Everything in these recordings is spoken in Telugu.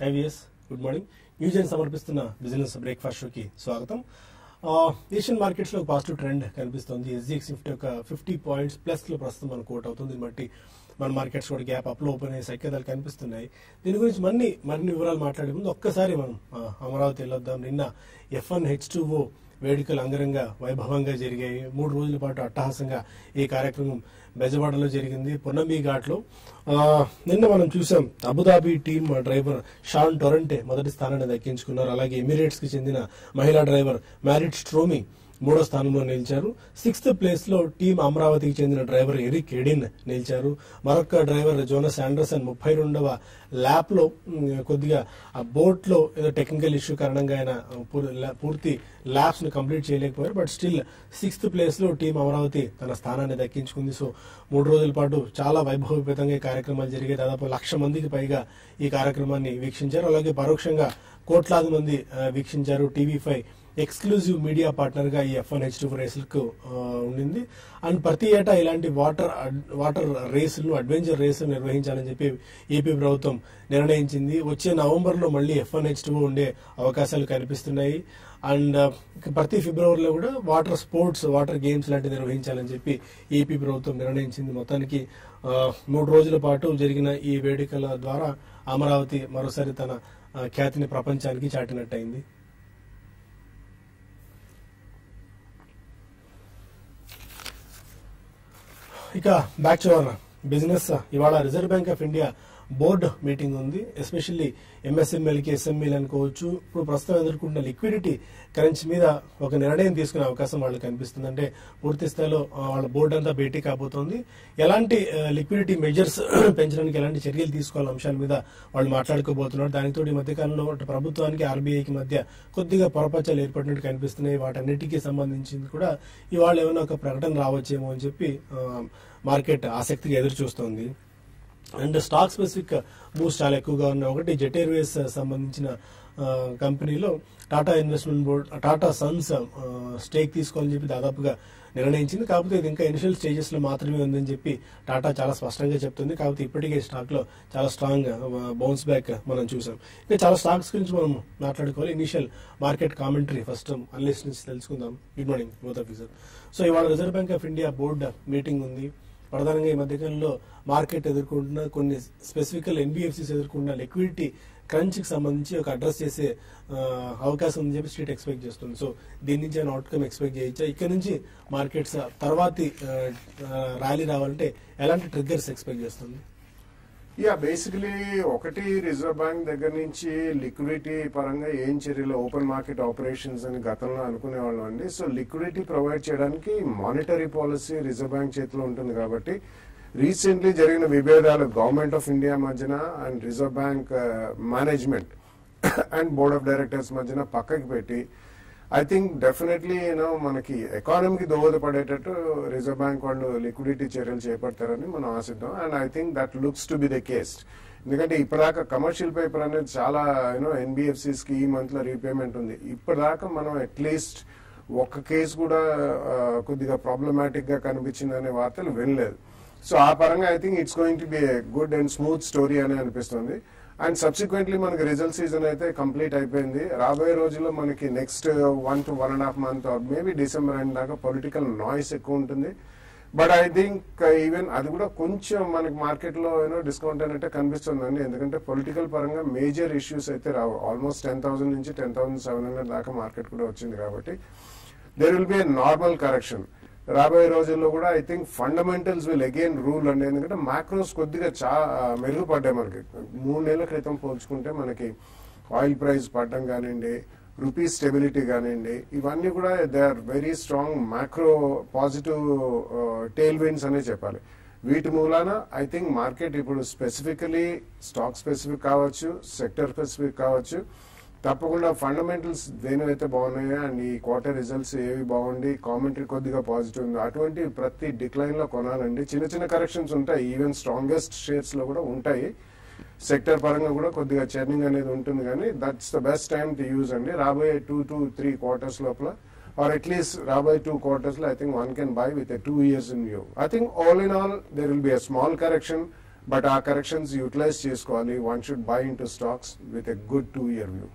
ఐవిఎస్ గుడ్ మార్నింగ్ న్యూజన్ సమర్పిస్తున్న బిజినెస్ బ్రేక్ఫాస్ట్ షోకి స్వాగతం ఆ, ఏషియన్ మార్కెట్స్ లో పాజిటివ్ ట్రెండ్ కనిపిస్తుంది ఎస్జిఎక్స్ నిఫ్టీ ఒక ఫిఫ్టీ పాయింట్స్ ప్లస్ లో ప్రస్తుతం మనకు కోట్ అవుతుంది దీన్ని బట్టి మన మార్కెట్స్ కూడా గ్యాప్ అప్ లో ఓపెన్ అయ్యే సంకేతాలు కనిపిస్తున్నాయి దీని గురించి మన్ని మరిన్ని వివరాలు మాట్లాడే ముందు ఒక్కసారి మనం ఆ, అమరావతి వెళ్ళొద్దాం నిన్న F one H two O వేడుకలు అంగరంగ వైభవంగా జరిగాయి మూడు రోజుల పాటు అట్టహాసంగా ఈ కార్యక్రమం బెజవాడలో జరిగింది పొన్నమి ఘాట్లో ఆ, నిన్న మనం చూసాం Abu Dhabi team driver Shaun Torrente మొదటి స్థానాన్ని దక్కించుకున్నారు అలాగే ఎమిరేట్స్ కి చెందిన మహిళా డ్రైవర్ మ్యారిట్ స్ట్రోమి మూడో స్థానంలో నిలిచారు సిక్స్త్ ప్లేస్ లో టీం అమరావతికి చెందిన డ్రైవర్ ఎరిక్ ఎడిన్ నిలిచారు మరొక డ్రైవర్ జోనస్ ఆండర్సన్ ముప్పై రెండవ ల్యాప్ లో ఉమ్, కొద్దిగా ఆ బోట్ లో ఏదో టెక్నికల్ ఇష్యూ కారణంగా ఆయన పూర్- లా- పూర్తి ల్యాబ్స్ ను కంప్లీట్ చేయలేకపోయారు బట్ స్టిల్ సిక్స్త్ ప్లేస్ లో టీం అమరావతి తన స్థానాన్ని దక్కించుకుంది సో మూడు రోజుల పాటు చాలా వైభవపేతంగా ఈ కార్యక్రమాలు జరిగాయి దాదాపు లక్ష మందికి పైగా ఈ కార్యక్రమాన్ని వీక్షించారు అలాగే పరోక్షంగా కోట్లాది మంది ఆ, వీక్షించారు TV five exclusive media partner గా ఈ ఎఫ్ వన్ హెచ్ టూ రేసులకు ఉండింది అండ్ ప్రతి ఏటా ఇలాంటి వాటర్ అడ్- వాటర్ రేసులను అడ్వెంచర్ రేసులు నిర్వహించాలని చెప్పి ఏపీ ప్రభుత్వం నిర్ణయించింది వచ్చే నవంబర్ లో మళ్ళీ ఎఫ్ వన్ హెచ్ టూ ఉండే అవకాశాలు కనిపిస్తున్నాయి అండ్ ఇక ప్రతి ఫిబ్రవరిలో కూడా వాటర్ స్పోర్ట్స్ వాటర్ గేమ్స్ లాంటివి నిర్వహించాలని చెప్పి ఏపీ ప్రభుత్వం నిర్ణయించింది మొత్తానికి ఆ, మూడు రోజుల పాటు జరిగిన ఈ వేడుకల ద్వారా అమరావతి మరోసారి తన ఆ, ఖ్యాతిని ప్రపంచానికి చాటినట్టయింది ఇక బ్యాక్ టు అవర్ బిజినెస్ ఇవాళ Reserve Bank of India board meeting ఉంది ఎస్పెషల్లీ ఎంఎస్ఎంఎల్కి ఎస్ఎంఈలు అనుకోవచ్చు ఇప్పుడు ప్రస్తుతం ఎదుర్కొంటున్న లిక్విడిటీ క్రంచ్ మీద ఒక నిర్ణయం తీసుకునే అవకాశం వాళ్ళకి కనిపిస్తుంది అంటే పూర్తి స్థాయిలో ఆ, వాళ్ళ బోర్డు అంతా భేటీ కాబోతోంది ఎలాంటి లిక్విడిటీ మెజర్స్ పెంచడానికి ఎలాంటి చర్యలు తీసుకోవాల అంశాల మీద వాళ్ళు మాట్లాడుకోబోతున్నారు దానితో ఈ మధ్య కాలంలో అటు ప్రభుత్వానికి ఆర్బీఐకి మధ్య కొద్దిగా పొరపచ్చాలు ఏర్పడినట్టు కనిపిస్తున్నాయి వాటన్నిటికీ సంబంధించింది కూడా ఇవాళ ఏమైనా ఒక ప్రకటన రావచ్చేమో అని చెప్పి ఆ, మార్కెట్ ఆసక్తిగా ఎదురు చూస్తోంది అండ్ స్టాక్ స్పెసిఫిక్ మూవ్స్ చాలా ఎక్కువగా ఉన్నాయి ఒకటి జెట్ ఎయిర్వేస్ సంబంధించిన ఆ, కంపెనీలో Tata investment board Tata Sons ఆ, స్టేక్ తీసుకోవాలని చెప్పి దాదాపుగా నిర్ణయించింది కాకపోతే ఇది ఇంకా ఇనిషియల్ స్టేజెస్ లో మాత్రమే ఉందని చెప్పి టాటా చాలా స్పష్టంగా చెప్తుంది కాకపోతే ఇప్పటికే స్టాక్ లో చాలా స్ట్రాంగ్ బౌన్స్ బ్యాక్ మనం చూసాం ఇంకా చాలా స్టాక్స్ గురించి మనం మాట్లాడుకోవాలి initial market commentary first analyst నుంచి తెలుసుకుందాం good morning both officer so ఇవాళ Reserve Bank of India board meeting ఉంది ప్రధానంగా ఈ మధ్యకాలంలో మార్కెట్ ఎదుర్కొంటున్న కొన్ని స్పెసిఫికల్ ఎన్బిఎఫ్సిస్ ఎదుర్కొంటున్న లిక్విడిటీ క్రంచ్ కి సంబంధించి ఒక అడ్రస్ చేసే ఆ, అవకాశం ఉందని చెప్పి స్ట్రీట్ ఎక్స్పెక్ట్ చేస్తుంది సో దీని నుంచి ఆయన అవుట్కమ్ ఎక్స్పెక్ట్ చేయొచ్చా ఇక్కడ నుంచి మార్కెట్స్ తర్వాతి ర్యాలీ రావాలంటే ఎలాంటి ట్రిగ్గర్స్ ఎక్స్పెక్ట్ చేస్తుంది యా బేసికలీ ఒకటి రిజర్వ్ బ్యాంక్ దగ్గర నుంచి లిక్విడిటీ పరంగా ఏం చర్యలు ఓపెన్ మార్కెట్ ఆపరేషన్స్ అని గతంలో అనుకునేవాళ్ళం అండి సో లిక్విడిటీ ప్రొవైడ్ చేయడానికి మానిటరీ పాలసీ రిజర్వ్ బ్యాంక్ చేతిలో ఉంటుంది కాబట్టి రీసెంట్లీ జరిగిన విభేదాలు గవర్నమెంట్ ఆఫ్ ఇండియా మధ్యన and Reserve Bank management and board of directors మధ్యన పక్కకి పెట్టి ఐ థింక్ డెఫినెట్లీ యూనో మనకి ఎకానమీకి దోహదపడేటట్టు రిజర్వ్ బ్యాంక్ వాళ్ళు లిక్విడిటీ చర్యలు చేపడతారని మనం ఆశిద్దాం and I think that looks to be the case ఎందుకంటే ఇప్పటిదాకా కమర్షియల్ పేపర్ అనేది చాలా యూనో ఎన్బిఎఫ్సిస్ కి ఈ మంత్ లో రీపేమెంట్ ఉంది ఇప్పటిదాకా మనం అట్లీస్ట్ ఒక్క కేసు కూడా ఆ, కొద్దిగా ప్రాబ్లమాటిక్ గా కనిపించిందనే వార్తలు వినలేదు సో ఆ పరంగా I think it's going to be good and smooth story అని అనిపిస్తుంది అండ్ సబ్సిక్వెంట్లీ మనకి రిజల్ట్ సీజన్ అయితే కంప్లీట్ అయిపోయింది రాబోయే రోజుల్లో మనకి next one to one and half month maybe December end దాకా పొలిటికల్ నాయిస్ ఎక్కువ ఉంటుంది బట్ ఐ థింక్ ఈవెన్ అది కూడా కొంచెం మనకి మార్కెట్ లో ఏమో డిస్కౌంట్ అయినట్టే కనిపిస్తుందండి ఎందుకంటే పొలిటికల్ పరంగా మేజర్ ఇష్యూస్ అయితే రావు ఆల్మోస్ట్ టెన్ థౌసండ్ నుంచి టెన్ థౌసండ్ సెవెన్ హండ్రెడ్ దాకా మార్కెట్ కూడా వచ్చింది కాబట్టి there will be a normal correction రాబోయే రోజుల్లో కూడా I think fundamentals will again rule అండి ఎందుకంటే మాక్రోస్ కొద్దిగా చాలా మెరుగుపడ్డాయి మనకి మూడు నెలల క్రితం పోల్చుకుంటే మనకి ఆయిల్ ప్రైస్ పడడం కానివ్వండి రూపీ స్టెబిలిటీ కానివ్వండి ఇవన్నీ కూడా they are very strong macro positive tailwinds అనే చెప్పాలి వీటి మూలాన ఐ థింక్ మార్కెట్ ఇప్పుడు స్పెసిఫికలీ స్టాక్ స్పెసిఫిక్ కావచ్చు సెక్టర్ స్పెసిఫిక్ కావచ్చు తప్పకుండా ఫండమెంటల్స్ దేనివైతే బాగున్నాయో అండ్ ఈ క్వార్టర్ రిజల్ట్స్ ఏవి బాగుండి కామెంటరీ కొద్దిగా పాజిటివ్ ఉంది అటువంటి ప్రతి డిక్లైన్ లో కొనాలండి చిన్న చిన్న కరెక్షన్స్ ఉంటాయి ఈవెన్ స్ట్రాంగెస్ట్ షేర్స్ లో కూడా ఉంటాయి సెక్టర్ పరంగా కూడా కొద్దిగా చర్నింగ్ అనేది ఉంటుంది కానీ that's the best time to use అండి రాబోయే టూ టు త్రీ క్వార్టర్స్ లోపల ఆర్ అట్లీస్ట్ రాబోయే టూ క్వార్టర్స్ లో I think one can buy with two years in view I think all in all there will be a small correction but uh corrections utilize చేసుకోవాలి one should buy into stocks with a good two year view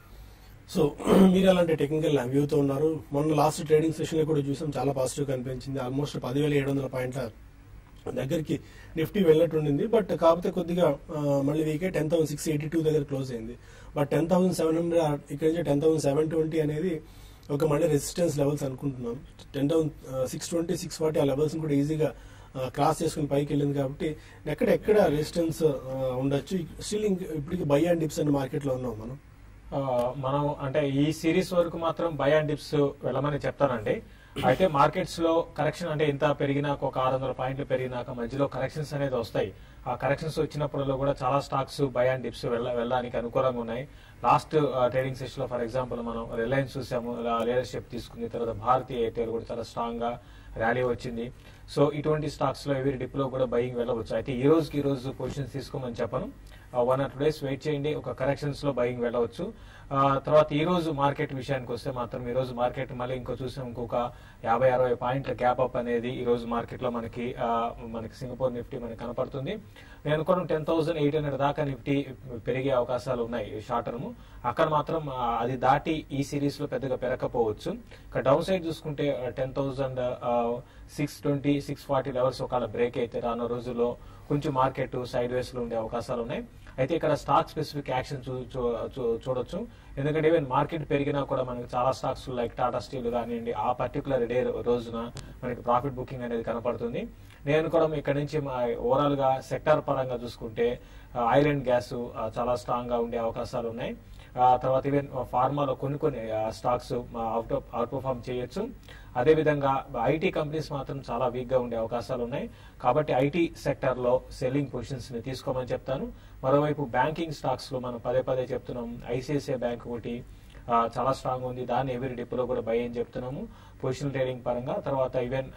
so మీరు అలాంటి టెక్నికల్ వ్యూతో ఉన్నారు మొన్న లాస్ట్ ట్రేడింగ్ సెషన్ లో కూడా చూసాం చాలా పాజిటివ్ కనిపించింది ఆల్మోస్ట్ పదివేల ఏడు వందల పాయింట్ల దగ్గరికి నిఫ్టీ వెళ్ళినట్టు ఉండింది బట్ కాకపోతే కొద్దిగా ఆ, మళ్ళీ వీకే ten thousand six eighty two దగ్గర క్లోజ్ అయింది but ten thousand seven hundred ఇక్కడ నుంచి టెన్ థౌసండ్ సెవెన్ ట్వంటీ అనేది ఒక మళ్ళీ రెసిస్టెన్స్ లెవెల్స్ అనుకుంటున్నాం ten thousand six twenty six forty ఆ లెవెల్స్ కూడా ఈజీగా క్రాస్ చేసుకుని పైకి వెళ్ళింది కాబట్టి ఎక్కడ ఎక్కడ రెసిస్టెన్స్ ఉండొచ్చు స్టిల్ ఇప్పటికి బై అండ్ డిప్స్ అనే మార్కెట్లో ఉన్నాం మనం ఆ, మనం అంటే ఈ సిరీస్ వరకు మాత్రం బై అండ్ డిప్స్ వెళ్ళమని చెప్తానండి అయితే మార్కెట్స్ లో కరెక్షన్ అంటే ఇంత పెరిగినాక ఒక ఆరు వందల పాయింట్లు పెరిగినాక మధ్యలో కరెక్షన్స్ అనేది వస్తాయి ఆ కరెక్షన్స్ వచ్చినప్పుడు కూడా చాలా స్టాక్స్ బై అండ్ డిప్స్ వెళ్ళ వెళ్ళడానికి అనుకూలంగా ఉన్నాయి లాస్ట్ ట్రేడింగ్ సెషన్ లో ఫర్ ఎగ్జాంపుల్ మనం రిలయన్స్ చూసాము లీడర్షిప్ తీసుకుంది తర్వాత భారతీయ ఎయిర్టెల్ కూడా చాలా స్ట్రాంగ్ గా ర్యాలీ వచ్చింది సో ఇటువంటి స్టాక్స్ లో ఎవరి డిప్ లో కూడా బయింగ్ వెళ్ళవచ్చు అయితే ఈ రోజుకి ఈ రోజు పొజిషన్స్ తీసుకోమని చెప్పను one or two days wait చేయండి ఒక కరెక్షన్స్ లో బయింగ్ వెళ్ళవచ్చు ఆ, తర్వాత ఈ రోజు మార్కెట్ విషయానికి వస్తే మాత్రం ఈ రోజు మార్కెట్ మళ్ళీ ఇంకో చూసాం ఇంకొక యాభై అరవై పాయింట్ల గ్యాప్ అప్ అనేది ఈ రోజు మార్కెట్ లో మనకి ఆ, మనకి సింగపూర్ నిఫ్టీ మనకి కనపడుతుంది నేను అనుకోవడం టెన్ థౌసండ్ ఎయిట్ హండ్రెడ్ దాకా నిఫ్టీ పెరిగే అవకాశాలు ఉన్నాయి షార్ట్ టర్మ్ అక్కడ మాత్రం ఆ, అది దాటి ఈ సిరీస్ లో పెద్దగా పెరగకపోవచ్చు ఇక డౌన్ సైడ్ చూసుకుంటే ten thousand six twenty six forty levels ఒకవేళ బ్రేక్ అయితే రానున్న రోజుల్లో కొంచెం మార్కెట్ సైడ్ వేస్ లో ఉండే అవకాశాలు ఉన్నాయి అయితే ఇక్కడ స్టాక్ స్పెసిఫిక్ యాక్షన్ చూ- చూ- చూ- చూడొచ్చు ఎందుకంటే ఈవెన్ మార్కెట్ పెరిగినా కూడా మనకి చాలా స్టాక్స్ లైక్ టాటా స్టీల్ కానివ్వండి ఆ పర్టికులర్ డే రోజున మనకి ప్రాఫిట్ బుకింగ్ అనేది కనపడుతుంది నేను కూడా ఇక్కడ నుంచి ఓవరాల్ గా సెక్టార్ పరంగా చూసుకుంటే ఆయిల్ అండ్ గ్యాస్ చాలా స్ట్రాంగ్ గా ఉండే అవకాశాలు ఉన్నాయి ఆ, తర్వాత ఈవెన్ ఫార్మాలో కొన్ని కొన్ని స్టాక్స్ అవుట్ అవుట్ పర్ఫామ్ చేయొచ్చు అదేవిధంగా ఐటీ కంపెనీస్ మాత్రం చాలా వీక్ గా ఉండే అవకాశాలు ఉన్నాయి కాబట్టి ఐటీ సెక్టర్ లో సెల్లింగ్ పొజిషన్స్ ని తీసుకోమని చెప్తాను మరోవైపు బ్యాంకింగ్ స్టాక్స్ లో మనం పదే పదే చెప్తున్నాం ఐసిఐసిఐ బ్యాంక్ ఒకటి ఆ, చాలా స్ట్రాంగ్ ఉంది దాన్ని ఎవరి డిప్లో కూడా బై అని చెప్తున్నాము పొజిషన్ ట్రేడింగ్ పరంగా తర్వాత ఈవెన్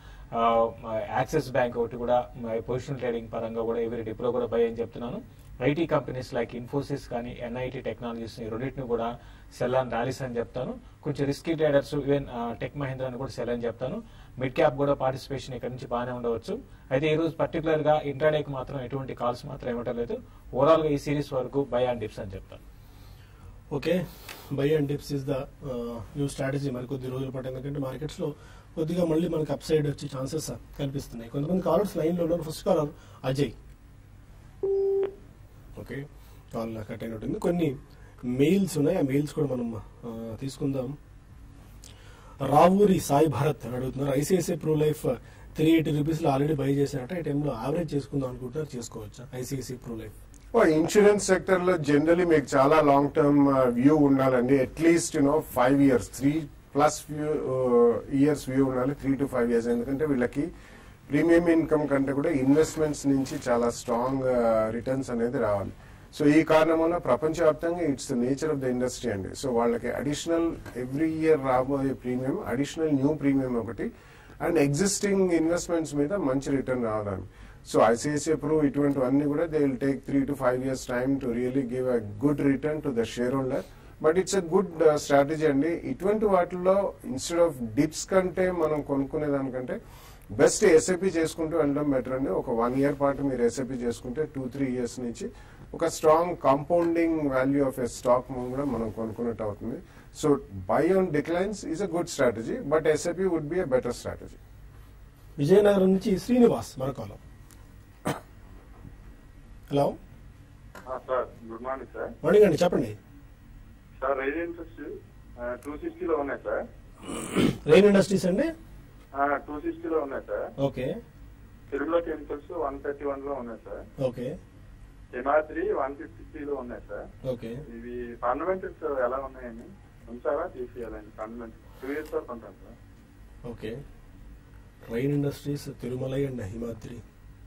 యాక్సిస్ బ్యాంక్ ఒకటి కూడా పొజిషన్ ట్రేడింగ్ పరంగా కూడా ఎవరి డిప్లో కూడా బై అని చెప్తున్నాను ఐటీ కంపెనీస్ లైక్ ఇన్ఫోసిస్ కానీ ఎన్ఐటి టెక్నాలజీస్ ఈ రెండింటిని కూడా సెల్ అండ్ ర్యాలీస్ అని చెప్తాను కొంచెం risky traders even Tech Mahindra అని కూడా సెల్ అని చెప్తాను మిడ్ క్యాప్ కూడా పార్టిసిపేషన్ ఇక్కడ నుంచి బాగానే ఉండవచ్చు అయితే ఈ రోజు పర్టికులర్ గా ఇంట్రాడేకి మాత్రం ఎటువంటి కాల్స్ మాత్రం ఇవ్వటం లేదు ఓవరాల్ గా ఈ సిరీస్ వరకు బై అండ్ డిప్స్ అని చెప్తాను okay buy and dips is the new strategy మరి కొద్ది రోజుల పాటు ఎందుకంటే మార్కెట్స్ లో కొద్దిగా మళ్ళీ మనకి అప్ సైడ్ వచ్చే ఛాన్సెస్ కనిపిస్తున్నాయి కొంతమంది కాలర్స్ లైన్ లో ఉన్నారు first caller Ajay okay call cut అయిన ఉంటుంది కొన్ని మెయిల్స్ ఉన్నాయి ఆ మెయిల్స్ కూడా మనం ఆ, తీసుకుందాం రావూరి సాయి భారత్ అని అడుగుతున్నారు ICICI pro life three eighty rupees లో ఆల్రెడీ బై చేశారట ఈ టైంలో యావరేజ్ చేసుకుందాం అనుకుంటున్నారు చేసుకోవచ్చా ICICI pro life insurance sector లో జనరలీ మీకు చాలా లాంగ్ టర్మ్ వ్యూ ఉండాలండి at least you know five years three plus view years view ఉండాలి త్రీ టు ఫైవ్ ఇయర్స్ ఎందుకంటే వీళ్ళకి ప్రీమియం ఇన్కమ్ కంటే కూడా ఇన్వెస్ట్మెంట్స్ నుంచి చాలా స్ట్రాంగ్ రిటర్న్స్ అనేది రావాలి సో ఈ కారణం వల్ల ప్రపంచవ్యాప్తంగా it's the nature of the industry అండి సో వాళ్ళకి అడిషనల్ ఎవ్రీ ఇయర్ రాబోయే ప్రీమియం అడిషనల్ న్యూ ప్రీమియం ఒకటి అండ్ ఎగ్జిస్టింగ్ ఇన్వెస్ట్మెంట్స్ మీద మంచి రిటర్న్ రావడానికి సో ఐసిఐసిఐ ప్రో ఇటువంటివన్నీ కూడా they will take three to five years time to really give a good return to the shareholder but it's a good strategy అండి ఇటువంటి వాటిల్లో ఇన్స్టెడ్ ఆఫ్ డిప్స్ కంటే మనం కొనుక్కునే దానికంటే బెస్ట్ ఎస్ఐపి చేసుకుంటూ వెళ్ళడం బెటర్ అండి ఒక వన్ ఇయర్ పాటు మీరు ఎస్ఐపి చేసుకుంటే టూ త్రీ ఇయర్స్ నుంచి ఒక strong compounding value of a stock కూడా మనం కొనుక్కున్నట్టు అవుతుంది so buy on declines is a good strategy but SIP would be a better strategy Vizianagaram నుంచి శ్రీనివాస్ మరొకలో hello sir good morning sir morning అండి చెప్పండి సార్ రేడియంట్స్ టూ సిక్స్టీలో ఉన్నాయి సార్ రెయిన్ ఇండస్ట్రీస్ అండి టూ సిక్స్టీలో ఉన్నాయి sir okay Tirumala Chemicals one thirty one లో ఉన్నాయి sir okay Himadri one fifty త్రీలో ఉన్నాయి సార్ ఓకే ఇవి ఫండమెంటల్స్ ఎలా ఉన్నాయని ఉంచారా తీసేయాలండి ఫండమెంటల్స్ టూ ఇయర్స్ వరకు ఉంటాను sir okay Rain Industries Tirumalai and Himadri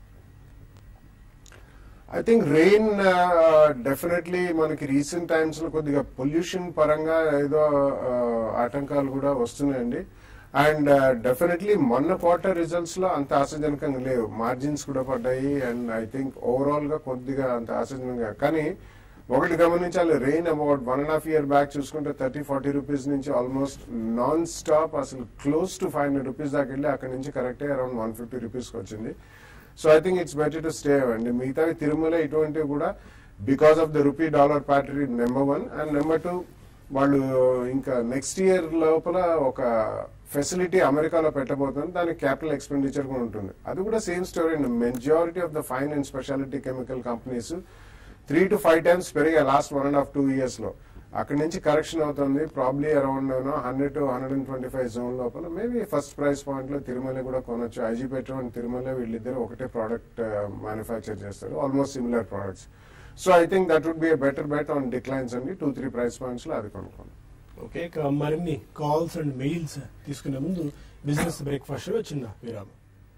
I think Rain definitely మనకి రీసెంట్ టైమ్స్ లో కొద్దిగా పొల్యూషన్ పరంగా ఏదో uh, ఆటంకాలు కూడా వస్తున్నాయండి అండ్ డెఫినెట్లీ మొన్న క్వార్టర్ రిజల్ట్స్ లో అంత ఆశాజనకంగా లేవు మార్జిన్స్ కూడా పడ్డాయి అండ్ ఐ థింక్ ఓవరాల్ గా కొద్దిగా అంత ఆశాజనకంగా కానీ ఒకటి గమనించాలి Rain about one and half year back చూసుకుంటే థర్టీ ఫార్టీ రూపీస్ నుంచి ఆల్మోస్ట్ నాన్ స్టాప్ అసలు close to five hundred rupees దాకా వెళ్ళి అక్కడ నుంచి కరెక్టే అరౌండ్ వన్ ఫిఫ్టీ రూపీస్కి వచ్చింది so I think it's better to stay అండి మిగతావి తిరుమల ఇటువంటివి కూడా because of the rupee dollar ప్యాటరీ number one and number two వాళ్ళు ఇంకా నెక్స్ట్ ఇయర్ లోపల ఒక ఫెసిలిటీ అమెరికాలో పెట్టబోతుంది దానికి క్యాపిటల్ ఎక్స్పెండిచర్ కూడా ఉంటుంది అది కూడా సేమ్ స్టోరీ అండి majority of the fine and speciality chemical companies three to five times పెరిగాయి last one and half two years లో అక్కడి నుంచి కరెక్షన్ అవుతుంది probably around hundred to hundred and twenty five zone లోపల మేబీ ఫస్ట్ ప్రైస్ పాయింట్ లో తిరుమల కూడా కొనొచ్చు ఐజీ పెట్రో అండ్ తిరుమల వీళ్ళిద్దరు ఒకటే ప్రోడక్ట్ మ్యానుఫ్యాక్చర్ చేస్తారు almost similar products so I think that would be better bet on declines అండి టూ త్రీ ప్రైస్ పాయింట్స్ లో అది కొనుక్కోండి ఓకే ఇక మరిన్ని కాల్స్ అండ్ మెయిల్స్ తీసుకునే ముందు బిజినెస్ బ్రేక్ఫాస్ట్ లో చిన్న విరామం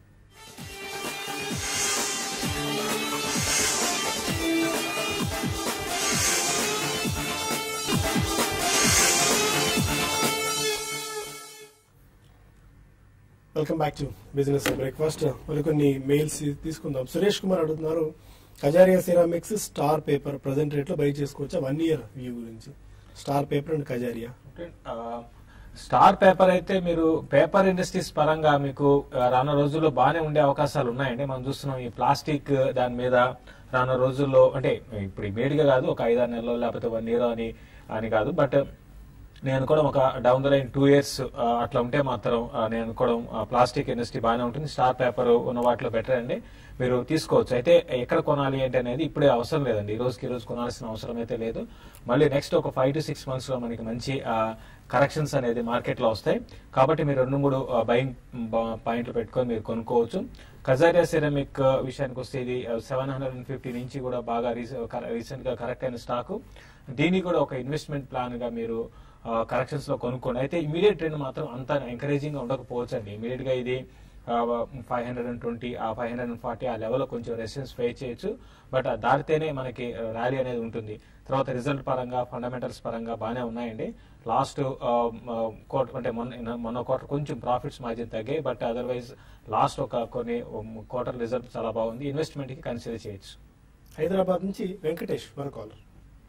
welcome back to business breakfast మరి కొన్ని మెయిల్స్ తీసుకుందాం సురేష్ కుమార్ అడుగుతున్నారు Kajaria Ceramics Star Paper present rate లో బై చేసుకోవచ్చా వన్ ఇయర్ వ్యూ గురించి Star Paper and Kajaria Star Paper అయితే మీరు పేపర్ ఇండస్ట్రీస్ పరంగా మీకు ఆ, రానున్న రోజుల్లో బాగానే ఉండే అవకాశాలు ఉన్నాయండి మనం చూస్తున్నాం ఈ ప్లాస్టిక్ దాని మీద రానున్న రోజుల్లో అంటే ఇప్పుడు ఇమీడియట్ గా కాదు ఒక ఐదారు నెలలు లేకపోతే వన్ ఇయర్ అని అని కాదు బట్ నేను అనుకోవడం ఒక down the line two years అట్లా ఉంటే మాత్రం ఆ, నేను అనుకోవడం ప్లాస్టిక్ ఇండస్ట్రీ బాగానే ఉంటుంది స్టార్ పేపర్ ఉన్న వాటిలో బెటర్ అండి మీరు తీసుకోవచ్చు అయితే ఎక్కడ కొనాలి అంటే అనేది ఇప్పుడే అవసరం లేదండి ఈ రోజుకి ఈ రోజు కొనాల్సిన అవసరం అయితే లేదు మళ్ళీ నెక్స్ట్ ఒక ఫైవ్ టు సిక్స్ మంత్స్ లో మనకి మంచి కరెక్షన్స్ అనేది మార్కెట్ లో వస్తాయి కాబట్టి మీరు రెండు మూడు బయింగ్ పాయింట్లు పెట్టుకొని మీరు కొనుక్కోవచ్చు కజారియా సిరమిక్ విషయానికి వస్తే ఇది సెవెన్ హండ్రెడ్ అండ్ ఫిఫ్టీ నుంచి కూడా బాగా రీసెంట్ గా కరెక్ట్ అయిన స్టాక్ దీన్ని కూడా ఒక ఇన్వెస్ట్మెంట్ ప్లాన్ గా మీరు కరెక్షన్స్ లో కొనుక్కోండి అయితే ఇమీడియట్ ట్రెండ్ మాత్రం అంత ఎంకరేజింగ్ గా ఉండకపోవచ్చు అండి ఇమీడియట్ గా ఇది ఫైవ్ హండ్రెడ్ అండ్ ట్వంటీ ఆ ఫైవ్ హండ్రెడ్ అండ్ ఫార్టీ ఆ లెవెల్లో కొంచెం రెసిస్టెన్స్ ఫేస్ చేయొచ్చు బట్ దాటితేనే మనకి ర్యాలీ అనేది ఉంటుంది తర్వాత రిజల్ట్ పరంగా ఫండమెంటల్స్ పరంగా బాగానే ఉన్నాయండి లాస్ట్ క్వార్టర్ అంటే మొన్న మొన్న క్వార్టర్ కొంచెం ప్రాఫిట్స్ మార్జిన్ తగ్గాయి బట్ అదర్వైజ్ లాస్ట్ ఒక కొన్ని క్వార్టర్ రిజల్ట్ చాలా బాగుంది ఇన్వెస్ట్మెంట్ కి కన్సిడర్ చేయొచ్చు హైదరాబాద్ నుంచి వెంకటేష్ మన కాలర్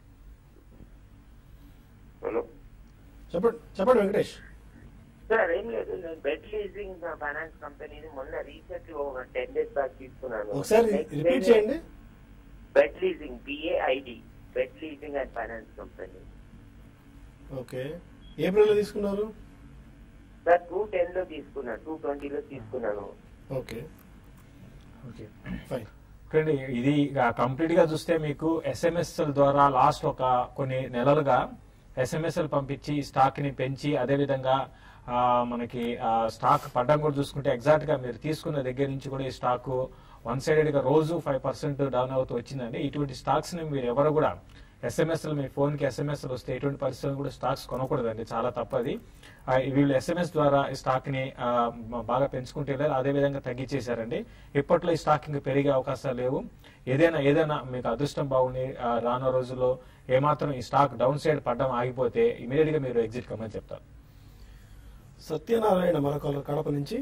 హలో చెప్పండి చెప్పండి వెంకటేష్ సార్ ఏం లేదు నేను బెడ్ లీజింగ్ ఫైనాన్స్ కంపెనీని మొన్న రీసెంట్ ఒక టెన్ డేస్ బ్యాక్ తీసుకున్నాను ఒకసారి రిపీట్ చేయండి Baid leasing BAID Baid leasing and finance company okay April లో తీసుకున్నారు సార్ టూ టెన్ లో తీసుకున్నాను టూ ట్వంటీలో తీసుకున్నాను ఓకే ఓకే ఫైన్ చూడండి ఇది కంప్లీట్ గా చూస్తే మీకు ఎస్ఎంఎస్ ద్వారా లాస్ట్ ఒక కొన్ని నెలలుగా ఎస్ఎంఎస్ పంపించి స్టాక్ ని పెంచి అదే విధంగా ఆ, మనకి ఆ, స్టాక్ పడ్డం కూడా చూసుకుంటే ఎగ్జాక్ట్ గా మీరు తీసుకున్న దగ్గర నుంచి కూడా ఈ స్టాక్ వన్ సైడెడ్ గా రోజు ఫైవ్ పర్సెంట్ డౌన్ అవుతూ వచ్చిందండి ఇటువంటి స్టాక్స్ ని మీరు ఎవరు కూడా ఎస్ఎంఎస్ మీ ఫోన్ కి ఎస్ఎంఎస్ వస్తే ఎటువంటి పరిస్థితుల్లో కూడా స్టాక్స్ కొనకూడదండి చాలా తప్పది ఆ, వీళ్ళు ఎస్ఎంఎస్ ద్వారా ఈ స్టాక్ ని ఆ, మ- బాగా పెంచుకుంటే వెళ్ళారు అదే విధంగా తగ్గించేశారండి ఇప్పట్లో ఈ స్టాక్ ఇంకా పెరిగే అవకాశాలు లేవు ఏదైనా ఏదైనా మీకు అదృష్టం బాగుండి ఆ, రానున్న రోజుల్లో ఏమాత్రం ఈ స్టాక్ డౌన్ సైడ్ పడడం ఆగిపోతే ఇమీడియట్ గా మీరు ఎగ్జిట్ కమ్మని చెప్తారు సత్యనారాయణ మన కాలర్ కడప నుంచి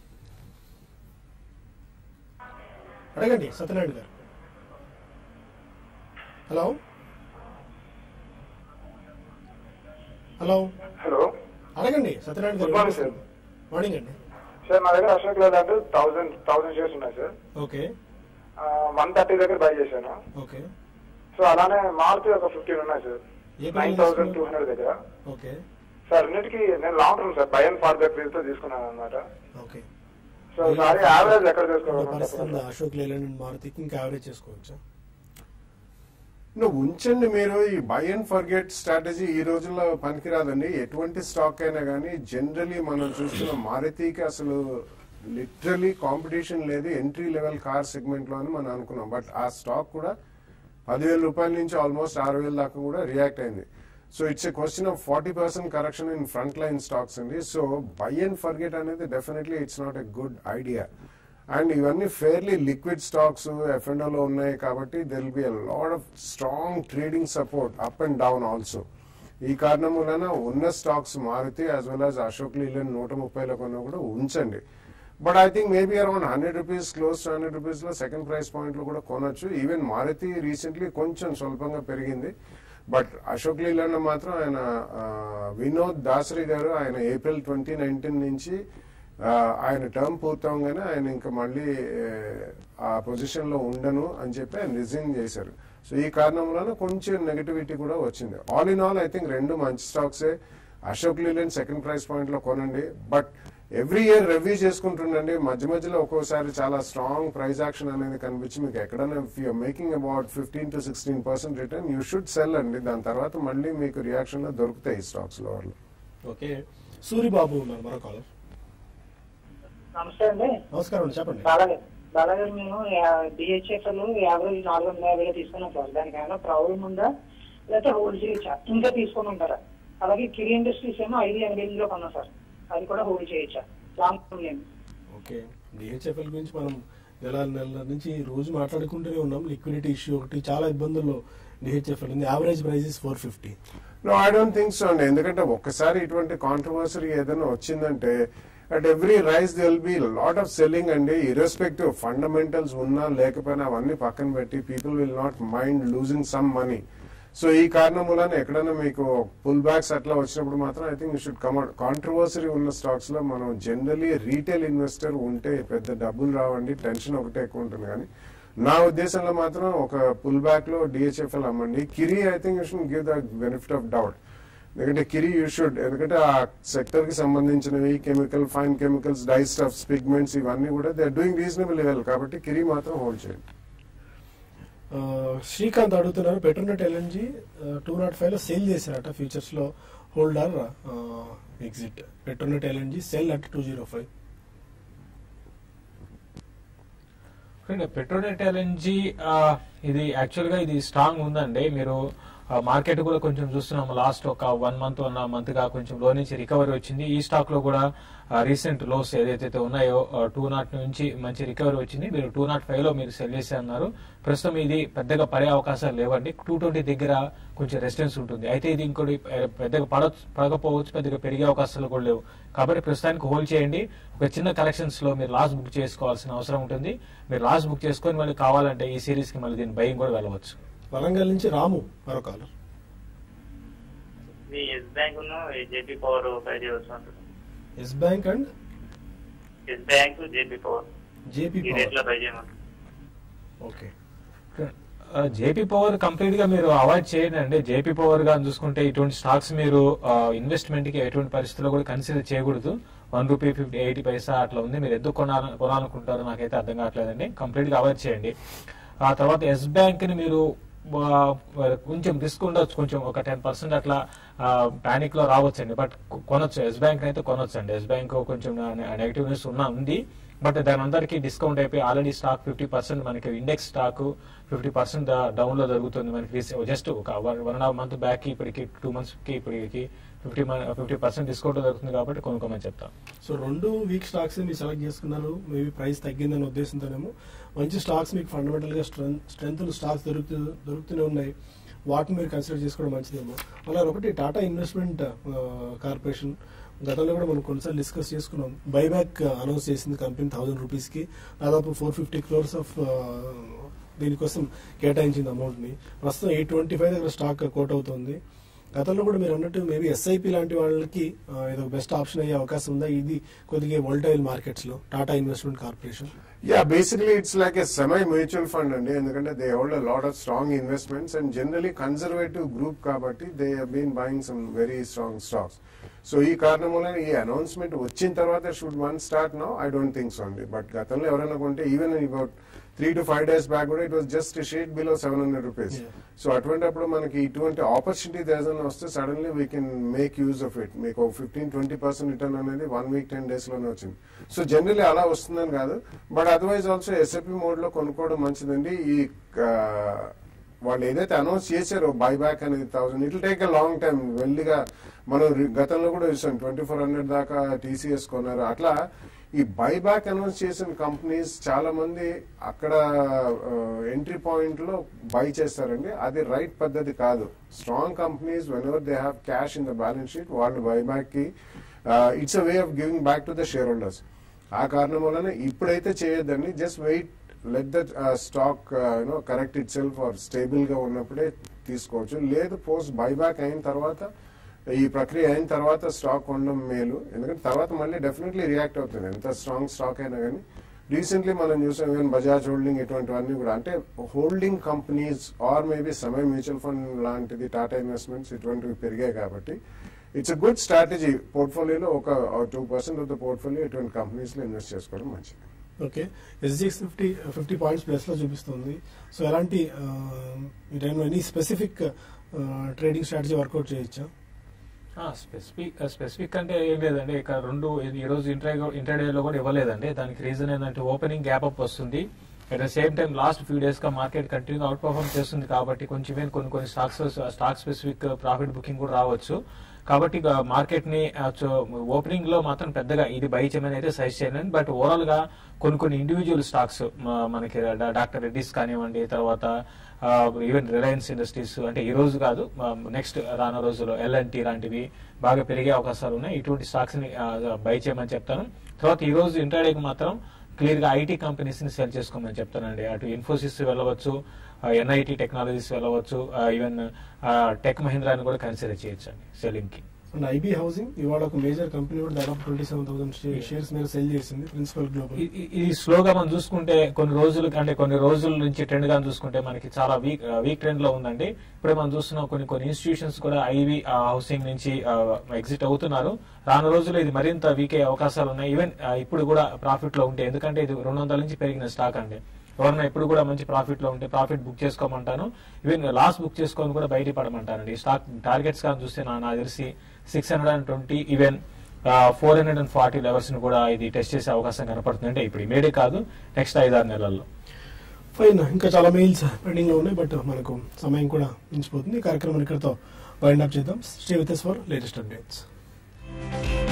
అడగండి సత్యనారాయణ గారు హలో హలో హలో అడగండి సత్యనారాయణ Good morning, sir. గారు మార్నింగ్ అండి సార్ నా దగ్గర అశోక్ లేదంటే థౌసండ్ థౌసండ్ షేర్స్ ఉన్నాయి సార్ ఓకే వన్ థర్టీ దగ్గర బై చేశాను ఓకే సో అలానే మారుతి ఒక ఫిఫ్టీన్ ఉన్నాయి సార్ ఏ nine price thousand two hundred దగ్గర ఓకే సార్ అన్నిటికీ నేను long term sir buy and for the price తో తీసుకున్నాను అనమాట ఓకే సో సారీ యావరేజ్ ఎక్కడ పరిస్థితుల్లో చేసుకోవాలి అశోక్ లేలండ్ అండ్ మారుతికి ఇంకా యావరేజ్ చేసుకోవచ్చా నువ్వు ఉంచండి మీరు ఈ బై అండ్ ఫర్గెట్ స్ట్రాటజీ ఈ రోజుల్లో పనికిరాదండి ఎటువంటి స్టాక్ అయినా కానీ జనరలీ మనం చూస్తున్న మారుతికి అసలు లిటరలీ కాంపిటీషన్ లేదు ఎంట్రీ లెవెల్ కార్ సెగ్మెంట్ లో అని మనం అనుకున్నాం బట్ ఆ స్టాక్ కూడా పదివేల రూపాయల నుంచి ఆల్మోస్ట్ ఆరు వేల దాకా కూడా రియాక్ట్ అయింది so it's a question of forty percent correction in front line stocks అండి సో బై అండ్ ఫర్గెట్ అనేది definitely it's not a good idea and ఇవన్నీ ఫెయిర్లీ లిక్విడ్ స్టాక్స్ లో ఉన్నాయి కాబట్టి there will be a lot of strong trading support up and down also ఈ కారణం వలన ఉన్న stocks Maruti as well as Ashok Leyland నూట ముప్పైలో కొన్నా కూడా ఉంచండి but I think maybe around hundred rupees close to hundred rupees లో సెకండ్ ప్రైస్ పాయింట్ లో కూడా కొనొచ్చు ఈవెన్ మారుతి రీసెంట్లీ కొంచెం స్వల్పంగా పెరిగింది బట్ అశోక్ లీలాండ్ మాత్రం ఆయన ఆ, వినోద్ దాసరి గారు ఆయన ఏప్రిల్ ట్వంటీ నైన్టీన్ నుంచి ఆ, ఆయన టర్మ్ పూర్తవగానే ఆయన ఇంకా మళ్ళీ ఆ పొజిషన్ లో ఉండను అని చెప్పి ఆయన రిజైన్ చేశారు సో ఈ కారణం వలన కొంచెం నెగటివిటీ కూడా వచ్చింది all in all I think రెండు మంచి స్టాక్సే Ashok Leyland second price point లో కొనండి బట్ ఎవ్రీ ఇయర్ రివ్యూ చేసుకుంటుండండి మధ్య మధ్యలో ఒక్కోసారి చాలా స్ట్రాంగ్ ప్రైస్ యాక్షన్ అనేది కనిపించి మీకు ఎక్కడైనా you're making about fifteen to sixteen percent return you should sell అండి దాని తర్వాత మళ్ళీ మీకు రియాక్షన్ లో దొరుకుతాయి ఈ స్టాక్స్ లో వాళ్ళు ఓకే సూరిబాబు ఉన్నారు మరో కాలర్ నమస్తే అండి నమస్కారం అండి చెప్పండి బాలాగారు బాలాగారు మేము డిహెచ్ఎఫ్ఎల్ యావరేజ్ నాలుగు వందల యాభైలో తీసుకున్నాం సార్ దానికి ఏమైనా ప్రాబ్లం ఉందా లేకపోతే హోల్డ్ చేయొచ్చా ఇంకా తీసుకొని ఉంటారా అలాగే కిరి ఇండస్ట్రీస్ ఏమో ఐదు ఎనభై ఎనిమిదిలో కొన్నాం సార్ అది కూడా హోల్డ్ చేయొచ్చా లాంగ్ టర్మ్ నేను ఓకే డిహెచ్ఎఫ్ఎల్ గురించి మనం నెల నెల నుంచి రోజు మాట్లాడుకుంటూనే ఉన్నాం లిక్విడిటీ ఇష్యూ ఒకటి చాలా ఇబ్బందుల్లో డిహెచ్ఎఫ్ఎల్ ఉంది average price is four fifty no I don't think so అండి ఎందుకంటే ఒక్కసారి ఇటువంటి కాంట్రవర్సరీ ఏదైనా వచ్చిందంటే at every rise there'll be lot of selling అండి ఇర్రెస్పెక్టివ్ ఫండమెంటల్స్ ఉన్నా లేకపోయినా అవన్నీ పక్కన పెట్టి people will not mind losing some money so ఈ కారణం వలన ఎక్కడైనా మీకు పుల్ బ్యాక్స్ అట్లా వచ్చినప్పుడు మాత్రం I think you should come controversy ఉన్న స్టాక్స్ లో మనం జనరలీ రీటైల్ ఇన్వెస్టర్ ఉంటే పెద్ద డబ్బులు రావండి టెన్షన్ ఒకటే ఎక్కువ ఉంటుంది కానీ నా ఉద్దేశంలో మాత్రం ఒక పుల్ బ్యాక్ లో డిహెచ్ఎఫ్ఎల్ అమ్మండి Kiri I think you should give the benefit of doubt ఎందుకంటే కిరి యూ షుడ్ ఎందుకంటే ఆ సెక్టర్ కి సంబంధించినవి chemical fine chemicals dye stuffs pigments ఇవన్నీ కూడా they are doing reasonable level కాబట్టి కిరి మాత్రం హోల్డ్ చేయండి శ్రీకాంత్ అడుగుతున్నారు Petronet LNG two nought five లో సేల్ చేశారట ఫ్యూచర్స్ లో holder exit Petronet LNG sell at two zero five Petronet LNG ఇది యాక్చువల్ గా ఇది స్ట్రాంగ్ ఉందండి మీరు మార్కెట్ కూడా కొంచెం చూస్తున్నాం లాస్ట్ ఒక వన్ మంత్ వన్ మంత్ గా కొంచెం లో నుంచి రికవరీ వచ్చింది ఈ స్టాక్ లో కూడా రీసెంట్ లోస్ ఏదైతే ఉన్నాయో టూ నాట్ నుంచి మంచి రికవరీ వచ్చింది మీరు టూ నాట్ ఫైవ్ లో మీరు సెల్ చేసి అన్నారు ప్రస్తుతం ఇది పెద్దగా పడే అవకాశాలు లేవండి టూ ట్వంటీ దగ్గర కొంచెం రెసిస్టెన్స్ ఉంటుంది అయితే ఇది ఇంకోటి ఆ, పెద్దగా పడ పడకపోవచ్చు పెద్దగా పెరిగే అవకాశాలు కూడా లేవు కాబట్టి ప్రస్తుతానికి హోల్డ్ చేయండి ఒక చిన్న కలెక్షన్స్ లో మీరు లాస్ బుక్ చేసుకోవాల్సిన అవసరం ఉంటుంది మీరు లాస్ బుక్ చేసుకొని మళ్ళీ కావాలంటే ఈ సిరీస్ కి మళ్ళీ దీని భయం కూడా వెళ్ళవచ్చు వరంగల్ నుంచి రాము మరో కాలర్ మీ yes bank JP power buy చేయవచ్చు అంటున్నాను yes bank and yes bank JP power JP ఈ రేట్ లో బై చేయమంటారు ఓకే జేపీ పవర్ కంప్లీట్ గా మీరు అవాయిడ్ చేయండి అండి జేపీ పవర్ గా చూసుకుంటే ఇటువంటి స్టాక్స్ మీరు ఇన్వెస్ట్మెంట్ కి ఎటువంటి పరిస్థితుల్లో కూడా కన్సిడర్ చేయకూడదు one rupee fifty eighty paisa అట్లా ఉంది మీరు ఎందుకు కొనాల కొనాలనుకుంటారో నాకైతే అర్థం కావట్లేదండి కంప్లీట్ గా అవాయిడ్ చేయండి ఆ తర్వాత ఎస్ బ్యాంక్ ని మీరు ఆ, కొంచెం రిస్క్ ఉండొచ్చు కొంచెం ఒక టెన్ పర్సెంట్ అట్లా పానిక్ లో రావచ్చండి బట్ కొనొచ్చు ఎస్ బ్యాంక్ అయితే కొనొచ్చు అండి ఎస్ బ్యాంక్ కొంచెం నెగిటివ్ న్యూస్ ఉన్నా ఉంది బట్ దాని అందరికీ డిస్కౌంట్ అయిపోయి ఆల్రెడీ స్టాక్ ఫిఫ్టీ పర్సెంట్ మనకి index stock fifty percent down లో జరుగుతుంది మనకి జస్ట్ ఒక one and half month back కి ఇప్పటికి టూ మంత్స్ కి ఇప్పటికి ఫిఫ్టీ ఫిఫ్టీ పర్సెంట్ డిస్కౌంట్ దొరుకుతుంది కాబట్టి కొనుక్కోమని చెప్తాం సో రెండు వీక్ స్టాక్స్ మీరు సెలెక్ట్ చేసుకున్నారు మేబీ ప్రైస్ తగ్గిందనే ఉద్దేశంతోనేమో మంచి స్టాక్స్ మీకు ఫండమెంటల్ గా స్ట్రెంత్ స్ట్రెంత్ స్టాక్స్ దొరుకుతూ దొరుకుతూనే ఉన్నాయి వాటిని మీరు కన్సిడర్ చేసుకోవడం మంచిదేమో అలా ఒకటి టాటా ఇన్వెస్ట్మెంట్ కార్పొరేషన్ గతంలో కూడా మనం కొన్నిసార్లు డిస్కస్ చేసుకున్నాం బైబ్యాక్ అనౌన్స్ చేసింది కంపెనీ థౌసండ్ రూపీస్ కి దాదాపు ఫోర్ ఫిఫ్టీ క్రోర్స్ ఆఫ్ దీనికోసం కేటాయించింది అమౌంట్ ని ప్రస్తుతం ఎయిట్ ట్వంటీ ఫైవ్ దగ్గర స్టాక్ కోట్ అవుతుంది గతంలో కూడా మీరు అన్నట్టు మేబీ ఎస్ఐపి లాంటి వాళ్ళకి ఆ, ఇది బెస్ట్ ఆప్షన్ అయ్యే అవకాశం ఉందా ఇది కొద్దిగా వోల్టైల్ మార్కెట్స్ లో Tata investment corporation ya basically it's like a semi mutual fund అండి ఎందుకంటే they hold a lot of strong investments and generally conservative group కాబట్టి they been buying some very strong stocks so ఈ కారణం వల్ల ఈ అనౌన్స్మెంట్ వచ్చిన తర్వాత should one start no I don't think so అండి బట్ గతంలో ఎవరైనా కొంటే even about three to five days back కూడా it was just shade below seven hundred rupees Yeah. So అటువంటిప్పుడు మనకి ఇటువంటి ఆపర్చునిటీ ఏదైనా వస్తే suddenly we can make use of it మీకు ఫిఫ్టీన్ ట్వంటీ పర్సెంట్ రిటర్న్ అనేది వన్ వీక్ టెన్ డేస్ లోనే వచ్చింది సో జనరలీ అలా వస్తుందని కాదు but otherwise also SIP mode లో కొనుక్కోవడం మంచిదండి ఈ ఆ, వాళ్ళు ఏదైతే అనౌన్స్ చేశారో బై బ్యాక్ అనేది thousand it take a long time వెళ్ళిగా మనం రి- గతంలో కూడా చూసాం ట్వంటీ ఫోర్ హండ్రెడ్ దాకా టీసీఎస్ కొన్నారు అట్లా ఈ బై బ్యాక్ అనౌన్స్ చేసిన కంపెనీస్ చాలా మంది అక్కడ ఎంట్రీ పాయింట్ లో బై చేస్తారండి అది రైట్ పద్ధతి కాదు strong companies whenever they have cash in the balance sheet వాళ్ళు బై బ్యాక్ కి it's a way of giving back to the shareholders ఆ కారణం వలన ఇప్పుడైతే చేయొద్దండి just wait let the stock you know correct itself or stable గా ఉన్నప్పుడే తీసుకోవచ్చు లేదు పోస్ట్ బైబ్యాక్ అయిన తర్వాత ఈ ప్రక్రియ అయిన తర్వాత స్టాక్ కొనడం మేలు ఎందుకంటే తర్వాత మళ్ళీ డెఫినెట్లీ రియాక్ట్ అవుతుంది ఎంత స్ట్రాంగ్ స్టాక్ అయినా కానీ రీసెంట్లీ మనం చూసాం ఈవెన్ బజాజ్ హోల్డింగ్ ఇటువంటివన్నీ కూడా అంటే holding companies or maybe semi mutual fund లాంటిది టాటా ఇన్వెస్ట్మెంట్స్ ఇటువంటివి పెరిగాయి కాబట్టి ఇట్స్ అ గుడ్ స్ట్రాటజీ పోర్ట్ఫోలియోలో ఒక two percent of the portfolio ఇటువంటి కంపెనీస్ లో ఇన్వెస్ట్ చేసుకోవడం మంచిది okay SGX fifty fifty points plus లో చూపిస్తుంది సో ఎలాంటి ఈ టైంలో any specific trading strategy work out చేయొచ్చా స్పెసిఫిక్ స్పెసిఫిక్ అంటే ఏం లేదండి ఇక రెండు ఈ రోజు ఇంటర్ ఇంటర్డేలో కూడా ఇవ్వలేదండి దానికి రీజన్ ఏంటంటే ఓపెనింగ్ గ్యాప్ అప్ వస్తుంది at the same time last few days గా మార్కెట్ కంటిన్యూ అవుట్ పర్ఫార్మ్ చేస్తుంది కాబట్టి కొంచెం ఏం కొన్ని కొన్ని stocks stock specific profit booking కూడా రావచ్చు కాబట్టి మార్కెట్ ని ఓపెనింగ్ లో మాత్రం పెద్దగా ఇది బై చేయమని అయితే సజెస్ట్ చేయలేను బట్ ఓవరాల్ గా కొన్ని కొన్ని ఇండివిజువల్ స్టాక్స్ మనకి డా- డాక్టర్ రెడ్డిస్ కానివ్వండి తర్వాత ఈవెన్ రిలయన్స్ ఇండస్ట్రీస్ అంటే ఈ రోజు కాదు నెక్స్ట్ రానున్న రోజుల్లో ఎల్ఎన్టీ లాంటివి బాగా పెరిగే అవకాశాలు ఉన్నాయి ఇటువంటి స్టాక్స్ ని బై చేయమని చెప్తాను తర్వాత ఈ రోజు ఇంటర్డేకి మాత్రం క్లియర్ గా ఐటీ కంపెనీస్ ని సెల్ చేసుకోమని చెప్తానండి అటు ఇన్ఫోసిస్ వెళ్ళవచ్చు ఎన్ఐటి టెక్నాలజీస్ వెళ్ళవచ్చు ఈవెన్ టెక్ మహీంద్రాని కూడా కన్సిడర్ చేయొచ్చు అండి సెల్లింగ్ కి అండ్ ఐబీ హౌసింగ్ ఇవాళ ఒక మేజర్ కంపెనీ కూడా దాదాపు ట్వంటీ సెవెన్ థౌసండ్ షేర్స్ మీద సెల్ చేసింది ప్రిన్సిపల్ గ్లోబల్ ఇ- ఇ- ఇది స్లోగా మనం చూసుకుంటే కొన్ని రోజులు అంటే కొన్ని రోజుల నుంచి ట్రెండ్ గా చూసుకుంటే మనకి చాలా వీక్ వీక్ ట్రెండ్ లో ఉందండి ఇప్పుడే మనం చూస్తున్నాం కొన్ని కొన్ని ఇన్స్టిట్యూషన్స్ కూడా ఐవి హౌసింగ్ నుంచి ఎగ్జిట్ అవుతున్నారు రాను రోజుల్లో ఇది మరింత వీక్ అయ్యే అవకాశాలు ఉన్నాయి ఈవెన్ ఇప్పుడు కూడా ప్రాఫిట్ లో ఉంటే ఎందుకంటే ఇది రెండు వందల నుంచి పెరిగిన స్టాక్ అండి ఎవరన్నా ఇప్పుడు కూడా మంచి ప్రాఫిట్ లో ఉంటే ప్రాఫిట్ బుక్ చేసుకోమంటాను ఈవెన్ లాస్ బుక్ చేసుకొని కూడా బయట పడమంటానండి స్టాక్ టార్గెట్స్ కానీ చూస్తే నా నాకు తెలిసి six hundred and twenty even four hundred and forty levels ని కూడా ఇది టెస్ట్ చేసే అవకాశం కనపడుతుంది అంటే ఇప్పుడు ఇమీడియట్ కాదు నెక్స్ట్ ఐదారు నెలల్లో ఫైన్ ఇంకా చాలా మెయిల్స్ పెండింగ్ లో ఉన్నాయి బట్ మనకు సమయం కూడా మించిపోతుంది ఈ కార్యక్రమం ఇక్కడతో వైండ్ అప్ చేద్దాం stay with for latest updates